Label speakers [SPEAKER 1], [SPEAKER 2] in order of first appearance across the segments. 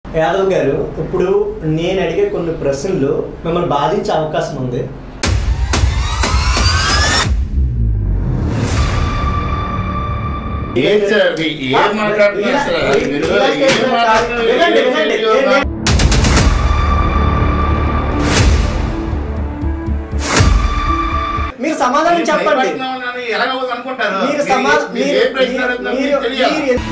[SPEAKER 1] యాదవ్ గారు ఇప్పుడు నేను అడిగే కొన్ని ప్రశ్నలు మిమ్మల్ని బాధించే అవకాశం ఉంది
[SPEAKER 2] ఏం సార్ అది? ఏం మాట్లాడుతున్నారు సార్? అది మీరు ఏం మాట్లాడుతున్నారు?
[SPEAKER 1] వినండి,
[SPEAKER 2] ఏం
[SPEAKER 1] వినండి.
[SPEAKER 2] చేస్తున్నారు?
[SPEAKER 1] మీరు సమాధానం
[SPEAKER 2] మీరు
[SPEAKER 1] చెప్పండి
[SPEAKER 2] భయపడుతున్నామని ఎలాగవుతుంది అనుకుంటారు
[SPEAKER 1] మీరు
[SPEAKER 2] మీరు-
[SPEAKER 1] సమాధానం
[SPEAKER 2] మీరు ఏ ప్రశ్న అడుగుతున్నారో
[SPEAKER 1] మీరు
[SPEAKER 2] మీకు తెలియాలి.
[SPEAKER 1] మీరు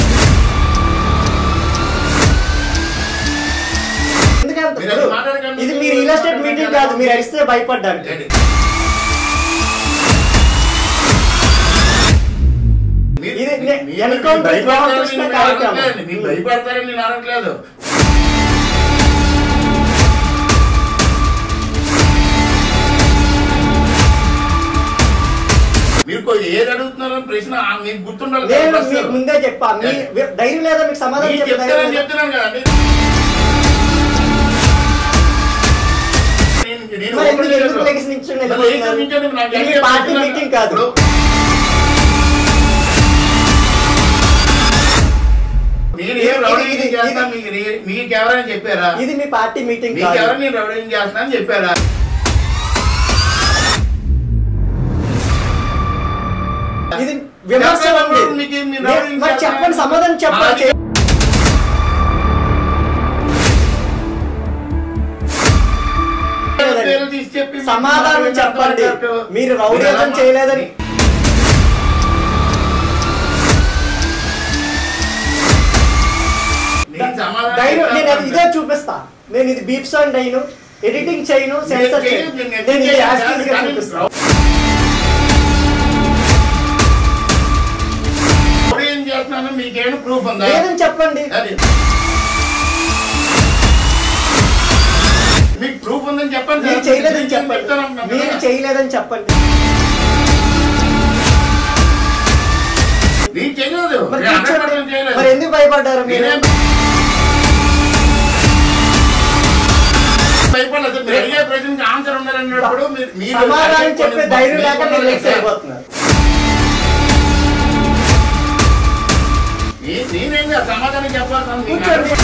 [SPEAKER 1] ఎందుకంత
[SPEAKER 2] మీరు అది మాట్లాడకండి.
[SPEAKER 1] ఇది మీరు రియల్ ఎస్టేట్ మీటింగ్ కాదు మీరు అడిస్తే భయపడ్డానికి
[SPEAKER 2] ఏంటి? మీరు-
[SPEAKER 1] ఇది నే-
[SPEAKER 2] మీరు
[SPEAKER 1] ఎన్కౌంటర్
[SPEAKER 2] భయపడతారని
[SPEAKER 1] రామకృష్ణ
[SPEAKER 2] నేను
[SPEAKER 1] కార్యక్రమం.
[SPEAKER 2] అనట్లేదు. మీరు భయపడతారని నేను అనట్లేదు మీరు కొ- ఏది అడుగుతున్నారో ప్రశ్న ఆ మీకు గుర్తుండాలి కదా
[SPEAKER 1] నేను
[SPEAKER 2] ఫస్ట్.
[SPEAKER 1] మీకు ముందే చెప్పా మీ ధైర్యం లేదా మీకు సమాధానం
[SPEAKER 2] మీకు
[SPEAKER 1] చెప్పే ధైర్యం
[SPEAKER 2] చెప్తానని
[SPEAKER 1] లేదా?
[SPEAKER 2] చెప్తున్నాను కదండి నేను- నేను
[SPEAKER 1] మరి
[SPEAKER 2] ఓపెన్
[SPEAKER 1] ఎందుకు ఎందుకు
[SPEAKER 2] చేయలేదు.
[SPEAKER 1] లెగిసి నిల్చొని
[SPEAKER 2] మరి
[SPEAKER 1] నిలబడుతున్నారు?
[SPEAKER 2] లెగిసి నిల్చొని నాకు
[SPEAKER 1] ఇది
[SPEAKER 2] అడిగే
[SPEAKER 1] పార్టీ
[SPEAKER 2] ప్రశ్న
[SPEAKER 1] మీటింగ్ కాదు
[SPEAKER 2] ఇప్పుడు నేను ఏం
[SPEAKER 1] ఇది-
[SPEAKER 2] రౌడీ
[SPEAKER 1] ఇది-
[SPEAKER 2] చేస్తున్నా
[SPEAKER 1] ఇది-
[SPEAKER 2] మీకు నీ- మీకు ఎవరైనా చెప్పారా
[SPEAKER 1] ఇది మీ పార్టీ మీటింగ్
[SPEAKER 2] మీకు
[SPEAKER 1] కాదు
[SPEAKER 2] ఎవరైనా నేను రౌడీ చేస్తున్నా అని చెప్పారా
[SPEAKER 1] ఇది విమర్శ ఉంది
[SPEAKER 2] మీకు మీరు
[SPEAKER 1] నేను-
[SPEAKER 2] రౌడీ
[SPEAKER 1] మరి
[SPEAKER 2] చేస్తున్నా-
[SPEAKER 1] చెప్పండి సమాధానం చెప్పండి
[SPEAKER 2] నాది- పేర్లు తీసి చెప్పి మీకు
[SPEAKER 1] సమాధానం
[SPEAKER 2] మాట్లాడే
[SPEAKER 1] చెప్పండి
[SPEAKER 2] అర్థం కాదు.
[SPEAKER 1] మీరు రౌడీజం
[SPEAKER 2] మీరు ఎలా-
[SPEAKER 1] చేయలేదని
[SPEAKER 2] నేను సమాధానం
[SPEAKER 1] ధైర్యం నేను
[SPEAKER 2] చెప్తాను.
[SPEAKER 1] ఇదే చూపిస్తా నేను ఇది బీప్ సాంగ్ అయిను ఎడిటింగ్ చేయను
[SPEAKER 2] నేను
[SPEAKER 1] సెన్సర్
[SPEAKER 2] చేయను,
[SPEAKER 1] చేయను
[SPEAKER 2] నేను
[SPEAKER 1] నేను ఇది
[SPEAKER 2] చేయను,
[SPEAKER 1] యాస్టీస్ గా
[SPEAKER 2] కానీ
[SPEAKER 1] చూపిస్తా
[SPEAKER 2] రౌడీ ఏం చేస్తున్నాను మీకేమైనా ప్రూఫ్ ఉందా
[SPEAKER 1] లేదని చెప్పండి
[SPEAKER 2] అది మీకు ప్రూఫ్ ఉందని చెప్పండి
[SPEAKER 1] మీరు
[SPEAKER 2] సార్.
[SPEAKER 1] చేయలేదని
[SPEAKER 2] నేను
[SPEAKER 1] చెప్పండి
[SPEAKER 2] చెప్తాను
[SPEAKER 1] మీరు
[SPEAKER 2] కదా.
[SPEAKER 1] చేయలేదని చెప్పండి
[SPEAKER 2] నేను చేయలేదు
[SPEAKER 1] మరి
[SPEAKER 2] నేను
[SPEAKER 1] కూర్చోండి.
[SPEAKER 2] 100% చేయలేదు.
[SPEAKER 1] మరి ఎందుకు భయపడ్డారు మీరు
[SPEAKER 2] నేనేం భయపడలేదు మీరు అడిగే ప్రశ్నకి ఆన్సర్ ఉండాలన్నప్పుడు మీరు మీరు
[SPEAKER 1] సమాధానం
[SPEAKER 2] అడిగే
[SPEAKER 1] చెప్పే
[SPEAKER 2] కొన్ని-
[SPEAKER 1] ధైర్యం లేక
[SPEAKER 2] మీకు
[SPEAKER 1] మీరు
[SPEAKER 2] ఉండాలి
[SPEAKER 1] లెక్స్
[SPEAKER 2] సార్.
[SPEAKER 1] అయిపోతున్నారు
[SPEAKER 2] నే- నేనేం కాదు, సమాధానం చెప్పాల్సిన మీకు
[SPEAKER 1] కూర్చోండి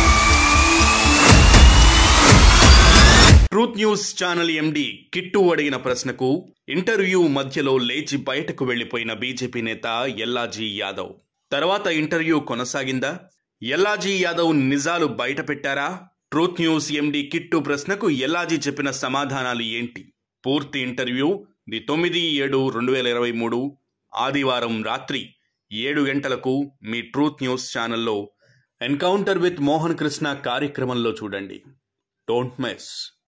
[SPEAKER 3] truth news channel MD Kittu అడిగిన ప్రశ్నకు ఇంటర్వ్యూ మధ్యలో లేచి బయటకు వెళ్లిపోయిన బీజేపీ నేత ఎల్లాజీ యాదవ్ తర్వాత ఇంటర్వ్యూ కొనసాగిందా ఎల్లాజీ యాదవ్ నిజాలు బయట పెట్టారా ట్రూత్ న్యూస్ ఎండి కిట్టు ప్రశ్నకు ఎల్లాజీ చెప్పిన సమాధానాలు ఏంటి పూర్తి ఇంటర్వ్యూ ది తొమ్మిది ఏడు రెండు వేల ఇరవై మూడు ఆదివారం రాత్రి ఏడు గంటలకు మీ ట్రూత్ న్యూస్ ఛానల్లో ఎన్కౌంటర్ విత్ మోహన్ కృష్ణ కార్యక్రమంలో చూడండి డోంట్ మిస్